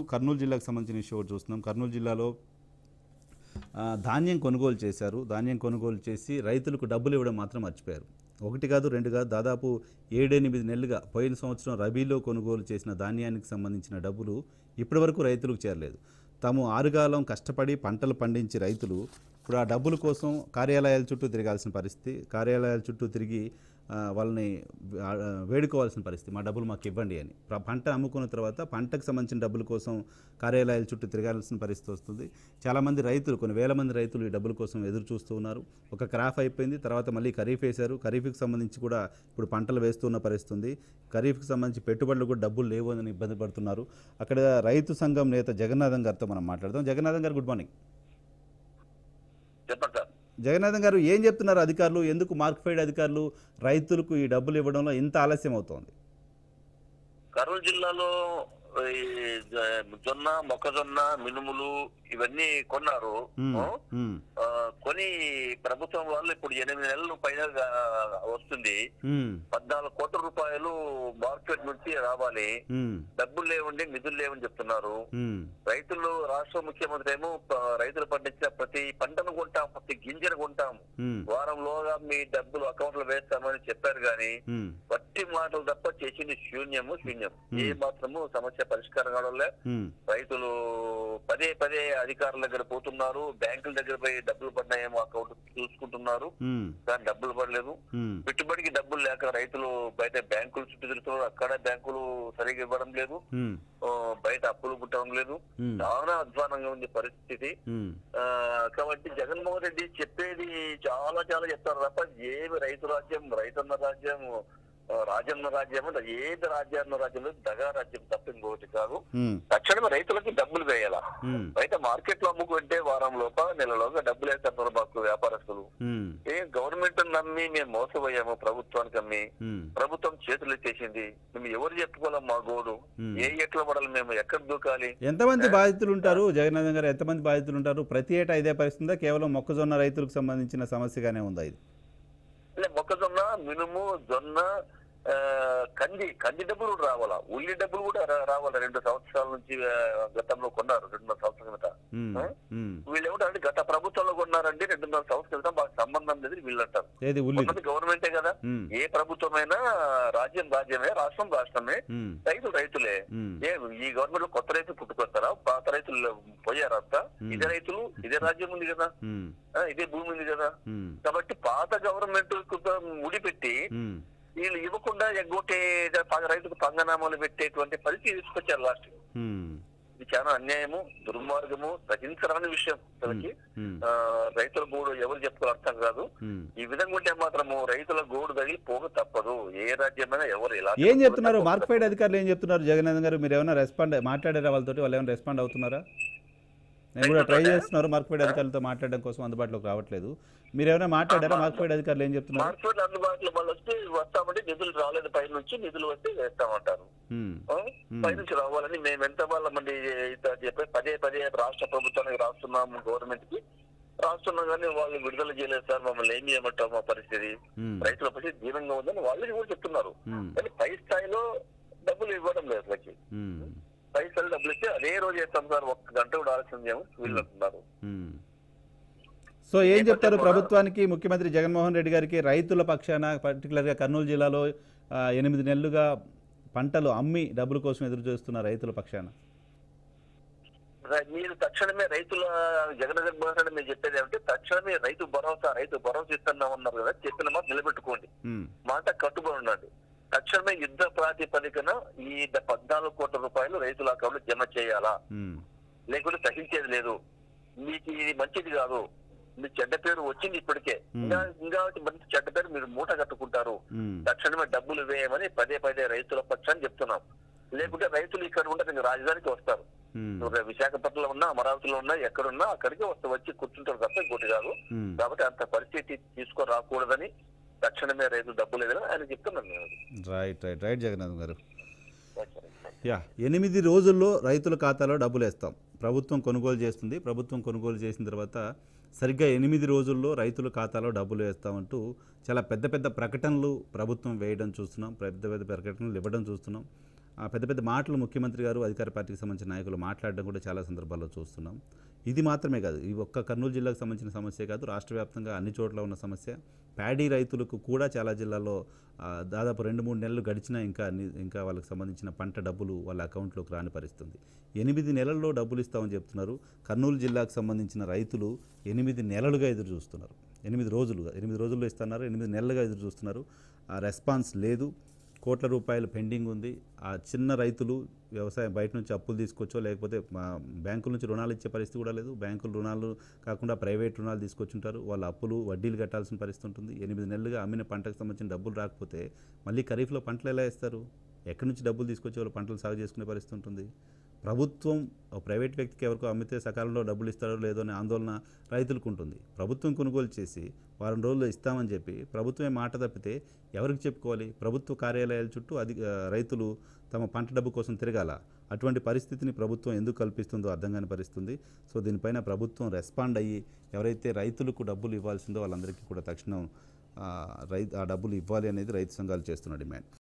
కర్నూలు జిల్లాకు సంబంధించిన ఇష్యూ ఒకటి చూస్తున్నాం కర్నూలు జిల్లాలో ఆ, ధాన్యం కొనుగోలు చేశారు ధాన్యం కొనుగోలు చేసి రైతులకు డబ్బులు ఇవ్వడం మాత్రం మర్చిపోయారు ఒకటి కాదు రెండు కాదు దాదాపు ఏడెనిమిది నెలలుగా పోయిన సంవత్సరం రబీలో కొనుగోలు చేసిన ధాన్యానికి సంబంధించిన డబ్బులు ఇప్పటివరకు రైతులకు చేరలేదు తాము ఆరుగాలం కష్టపడి పంటలు పండించి రైతులు ఇప్పుడు ఆ డబ్బుల కోసం కార్యాలయాల చుట్టూ తిరగాల్సిన పరిస్థితి కార్యాలయాల చుట్టూ తిరిగి ఆ, వాళ్ళని ఆ, వేడుకోవాల్సిన పరిస్థితి మా డబ్బులు మాకు ఇవ్వండి అని ప్ర- పంట అమ్ముకున్న తర్వాత పంటకు సంబంధించిన డబ్బుల కోసం కార్యాలయాల చుట్టూ తిరగాల్సిన పరిస్థితి వస్తుంది చాలామంది రైతులు కొన్ని వేల మంది రైతులు ఈ డబ్బుల కోసం ఎదురు చూస్తూ ఉన్నారు ఒక క్రాఫ్ అయిపోయింది తర్వాత మళ్ళీ ఖరీఫ్ వేశారు ఖరీఫ్కి సంబంధించి కూడా ఇప్పుడు పంటలు వేస్తున్న పరిస్థితి ఉంది ఖరీఫ్కి సంబంధించి పెట్టుబడులు కూడా డబ్బులు లేవు అని ఇబ్బంది పడుతున్నారు అక్కడ రైతు సంఘం నేత జగన్నాథం గారితో మనం మాట్లాడదాం జగన్నాథం గారు గుడ్ మార్నింగ్ చెప్పండి సార్ జగన్నాథం గారు ఏం చెప్తున్నారు అధికారులు ఎందుకు మార్క్ఫైడ్ అధికారులు రైతులకు ఈ డబ్బులు ఇవ్వడంలో ఇంత ఆలస్యం అవుతోంది కర్నూలు జిల్లాలో ఈ జ- జొన్న మొక్కజొన్న మినుములు ఇవన్నీ కొన్నారు మ్మ్. ఆ? మ్మ్. ఆ, కొని ప్రభుత్వం వాళ్ళు ఇప్పుడు ఎనిమిది నెలలు పైన వస్తుంది మ్మ్. పద్నాలుగు కోట్ల రూపాయలు మార్కెట్ నుంచి రావాలి మ్మ్. డబ్బులు లేవండి నిధులు లేవని చెప్తున్నారు మ్మ్. రైతులు రాష్ట్ర ముఖ్యమంత్రి ఏమో ప- రైతులు పండించిన ప్రతి పంటను కొంటాం ప్రతి గింజను కొంటాం మ్మ్. వారంలోగా మీ డబ్బులు అకౌంట్ లో వేస్తామని చెప్పారు గాని మ్మ్. వట్టి మాటలు తప్ప చేసింది శూన్యము శూన్యం ఏ మాత్రము సమస్య పరిష్కారం కావడంలే మ్మ్. రైతులు పదే పదే అధికారుల దగ్గర పోతున్నారు బ్యాంకుల దగ్గర పోయి డబ్బులు పడినాయేమో అకౌంట్ చూసుకుంటున్నారు మ్మ్. కానీ డబ్బులు పడలేదు మ్మ్. పెట్టుబడికి డబ్బులు లేక రైతులు బయట బ్యాంకులు చుట్టూ తిరుగుతున్నారు అక్కడ బ్యాంకులు సరిగా ఇవ్వడం లేదు మ్మ్. ఆ, బయట అప్పులు పుట్టడం లేదు మ్మ్. చాలా అధ్వానంగా ఉంది పరిస్థితి మ్మ్. ఆ, కాబట్టి జగన్మోహన్ రెడ్డి చెప్పేది చాలా చాలా చెప్తారు తప్ప ఏమి రైతు రాజ్యం రైతన్న రాజ్యం ఆ, రాజన్న రాజ్యం అంటే ఏది రాజ్యాన్న రాజ్యం లేదు దగా రాజ్యం తప్ప ఇంకొకటి కాదు మ్మ్. తక్షణమే రైతులకి డబ్బులు వేయాలా మ్మ్. బయట మార్కెట్ లో అమ్ముకుంటే వారం లోప నెలలోగా డబ్బులు వేస్తారు మాకు వ్యాపారస్తులు మ్మ్. ఏ గవర్నమెంట్ నమ్మి మేము మోసపోయాము ప్రభుత్వానికి అమ్మి మ్మ్. ప్రభుత్వం చేతులు ఎత్తేసింది మేము ఎవరు చెప్పుకోలేం మా గోడు Hmm. ఏ ఎట్ల పడాలి మేము ఎక్కడ దూకాలి ఎంతమంది బాధితులు ఉంటారు జగన్నాథం గారు ఎంతమంది బాధితులు ఉంటారు ప్రతి ఏటా ఇదే పరిస్థితుందా కేవలం మొక్కజొన్న రైతులకు సంబంధించిన సమస్యగానే ఉందా ఇది అంటే మొక్కజొన్న మినుము జొన్న ఆ, కంది కంది డబ్బులు కూడా రావాలా ఉల్లి డబ్బులు కూడా రా- రావాలా రెండు సంవత్సరాల నుంచి ఆ, గతంలో కొన్నారు రెండున్నర సంవత్సరాల క్రితం మ్మ్. ఆ? మ్మ్. వీళ్ళు ఏమంటారంటే గత ప్రభుత్వంలో కొన్నారండి రెండున్నర సంవత్సరాల క్రితం మాకు సంబంధం లేదు వీళ్ళు అంటారు ఏది ఉల్లి ఉన్నది గవర్నమెంటే కదా మ్మ్. ఏ ప్రభుత్వమైనా రాజ్యం రాజ్యమే రాష్ట్రం రాష్ట్రమే మ్మ్. రైతులు రైతులే మ్మ్. ఏ ఈ గవర్నమెంట్ లో కొత్త రైతులు పుట్టుకొస్తారా పాత రైతులు పోయారంతా Hmm. ఇదే రైతులు ఇదే రాజ్యం ఉంది కదా మ్మ్. ఆ, ఇదే భూమి ఉంది కదా మ్మ్. కాబట్టి పాత గవర్నమెంట్ ముడిపెట్టి మ్మ్. వీళ్ళు ఇవ్వకుండా ఎగ్గొట్టే ప- రైతుకు పంగనామాలు పెట్టేటువంటి పరిస్థితి తీసుకొచ్చారు లాస్ట్ మ్మ్. ఇది చాలా అన్యాయము దుర్మార్గము సహించరాని విషయం అసలుకి మ్మ్. ఆ, రైతుల గోడు ఎవరు చెప్పుకోవాలి అర్థం కాదు మ్మ్. ఈ విధంగా ఉంటే మాత్రము రైతుల గోడు తగిలి పోక తప్పదు ఏ రాజ్యమైనా ఎవరు ఎలా ఏం చెప్తున్నారు మార్క్ఫైడ్ అధికారులు ఏం చెప్తున్నారు జగన్నాథం గారు మీరు ఏమైనా రెస్పాండ్ మాట్లాడారా వాళ్ళతో వాళ్ళు ఏమైనా రెస్పాండ్ అవుతున్నారా నేను కూడా ట్రై చేస్తున్నారు మార్క్ఫైడ్ అధికారులతో మాట్లాడడం కోసం అందుబాటులోకి రావట్లేదు మీరు ఏమైనా మాట్లాడారా మార్క్ఫైడ్ అధికారులు ఏం చెప్తున్నారు మార్కెట్ అందుబాటులో వాళ్ళు వస్తే వస్తామంటే నిధులు రాలేదు పై నుంచి నిధులు వస్తే వేస్తామంటారు మ్మ్. ఆ? పై నుంచి రావాలని మేము ఎంత వాళ్ళమండి ఇట్లా చెప్పి పదే పదే రాష్ట్ర ప్రభుత్వానికి రాస్తున్నాము గవర్నమెంట్ కి రాస్తున్నాం కానీ వాళ్ళు విడుదల చేయలేదు సార్ మమ్మల్ని ఏం చేయమంటాం మా పరిస్థితి మ్మ్. రైతుల పరిస్థితి దీనంగా ఉందని వాళ్ళు కూడా చెప్తున్నారు మ్మ్. కానీ పై స్థాయిలో డబ్బులు ఇవ్వడం లేదు అసలుకి మ్మ్. పై స్థాయిలో డబ్బులు ఇస్తే అదే రోజు చేస్తాం సార్ ఒక్క గంట కూడా ఆలస్యం చేయము వీళ్ళు అంటున్నారు మ్మ్. సో ఏం చెప్తారు ప్రభుత్వానికి ముఖ్యమంత్రి జగన్మోహన్ రెడ్డి గారికి రైతుల పక్షాన పర్టికులర్గా కర్నూలు జిల్లాలో ఆ, ఎనిమిది నెలలుగా పంటలు అమ్మి డబ్బుల కోసం ఎదురు చూస్తున్న రైతుల పక్షాన రై- మీరు తక్షణమే రైతుల జగన్ జగన్మోహన్ రెడ్డి మీరు చెప్పేది ఏమంటే తక్షణమే రైతు భరోసా రైతు భరోసా ఇస్తున్నాం అన్నారు కదా చెప్పిన మాట నిలబెట్టుకోండి మ్మ్. మాట కట్టుబడి ఉండండి తక్షణమే యుద్ధ ప్రాతిపదికన ఈ ద- పద్నాలుగు కోట్ల రూపాయలు రైతుల అకౌంట్ లో జమ చేయాలా మ్మ్. లేకుంటే సహించేది లేదు మీకు ఇది మంచిది కాదు మీ చెడ్డ పేరు వచ్చింది ఇప్పటికే ఇంకా ఇంకా మంచి చెడ్డ పేరు మీరు మూట కట్టుకుంటారు మ్మ్. తక్షణమే డబ్బులు వేయమని పదే పదే రైతుల పక్షాన్ని చెప్తున్నాం లేకుంటే రైతులు ఇక్కడ ఉంటే ఇంకా రాజధానికి వస్తారు మ్మ్. నువ్వు విశాఖపట్నంలో ఉన్నా అమరావతిలో ఉన్నా ఎక్కడున్నా అక్కడికి వస్తే వచ్చి కూర్చుంటారు తప్ప ఇంకోటి కాదు మ్మ్. కాబట్టి అంత పరిస్థితి తీసుకురాకూడదని తక్షణమే రైతులు డబ్బులు లేదని ఆయన చెప్తున్నాను నేను అది. రైట్ రైట్ రైట్ జగన్నాథం గారు ఓకే. యా ఎనిమిది రోజుల్లో రైతుల ఖాతాలో డబ్బులు వేస్తాం ప్రభుత్వం కొనుగోలు చేస్తుంది ప్రభుత్వం కొనుగోలు చేసిన తర్వాత సరిగ్గా ఎనిమిది రోజుల్లో రైతుల ఖాతాలో డబ్బులు వేస్తామంటూ చాలా పెద్ద పెద్ద ప్రకటనలు ప్రభుత్వం వేయడం చూస్తున్నాం పెద్ద పెద్ద ప్రకటనలు ఇవ్వడం చూస్తున్నాం ఆ, పెద్ద పెద్ద మాటలు ముఖ్యమంత్రి గారు అధికార పార్టీకి సంబంధించిన నాయకులు మాట్లాడడం కూడా చాలా సందర్భాల్లో చూస్తున్నాం ఇది మాత్రమే కాదు ఈ ఒక్క కర్నూలు జిల్లాకు సంబంధించిన సమస్య కాదు రాష్ట్ర వ్యాప్తంగా అన్ని చోట్ల ఉన్న సమస్య ప్యాడీ రైతులకు కూడా చాలా జిల్లాల్లో ఆ, దాదాపు రెండు మూడు నెలలు గడిచినా ఇంకా ని- ఇంకా వాళ్ళకి సంబంధించిన పంట డబ్బులు వాళ్ళ అకౌంట్లోకి రాని పరిస్థితుంది ఎనిమిది నెలల్లో డబ్బులు ఇస్తామని చెప్తున్నారు కర్నూలు జిల్లాకు సంబంధించిన రైతులు ఎనిమిది నెలలుగా ఎదురు చూస్తున్నారు ఎనిమిది రోజులుగా ఎనిమిది రోజుల్లో ఇస్తున్నారు ఎనిమిది నెలలుగా ఎదురు చూస్తున్నారు ఆ రెస్పాన్స్ లేదు కోట్ల రూపాయలు పెండింగ్ ఉంది ఆ చిన్న రైతులు వ్యవసాయం బయట నుంచి అప్పులు తీసుకొచ్చో లేకపోతే మా బ్యాంకుల నుంచి రుణాలు ఇచ్చే పరిస్థితి కూడా లేదు బ్యాంకులు రుణాలు కాకుండా ప్రైవేట్ రుణాలు తీసుకొచ్చుంటారు వాళ్ళ అప్పులు వడ్డీలు కట్టాల్సిన పరిస్థితి ఉంటుంది ఎనిమిది నెలలుగా అమ్మిన పంటకు సంబంధించిన డబ్బులు రాకపోతే మళ్ళీ ఖరీఫ్లో పంటలు ఎలా వేస్తారు ఎక్కడి నుంచి డబ్బులు తీసుకొచ్చి వాళ్ళు పంటలు సాగు చేసుకునే పరిస్థితి ఉంటుంది ప్రభుత్వం ఒక ప్రైవేట్ వ్యక్తికి ఎవరికో అమ్మితే సకాలంలో డబ్బులు ఇస్తారో లేదో అనే ఆందోళన రైతులకు ఉంటుంది ప్రభుత్వం కొనుగోలు చేసి వారం రోజుల్లో ఇస్తామని చెప్పి ప్రభుత్వమే మాట తప్పితే ఎవరికి చెప్పుకోవాలి ప్రభుత్వ కార్యాలయాల చుట్టూ అది ఆ, రైతులు తమ పంట డబ్బు కోసం తిరగాల అటువంటి పరిస్థితిని ప్రభుత్వం ఎందుకు కల్పిస్తుందో అర్థం కాని పరిస్థితుంది సో దీనిపైన ప్రభుత్వం రెస్పాండ్ అయ్యి ఎవరైతే రైతులకు డబ్బులు ఇవ్వాల్సిందో వాళ్ళందరికీ కూడా తక్షణం ఆ, రై ఆ డబ్బులు ఇవ్వాలి అనేది రైతు సంఘాలు చేస్తున్న డిమాండ్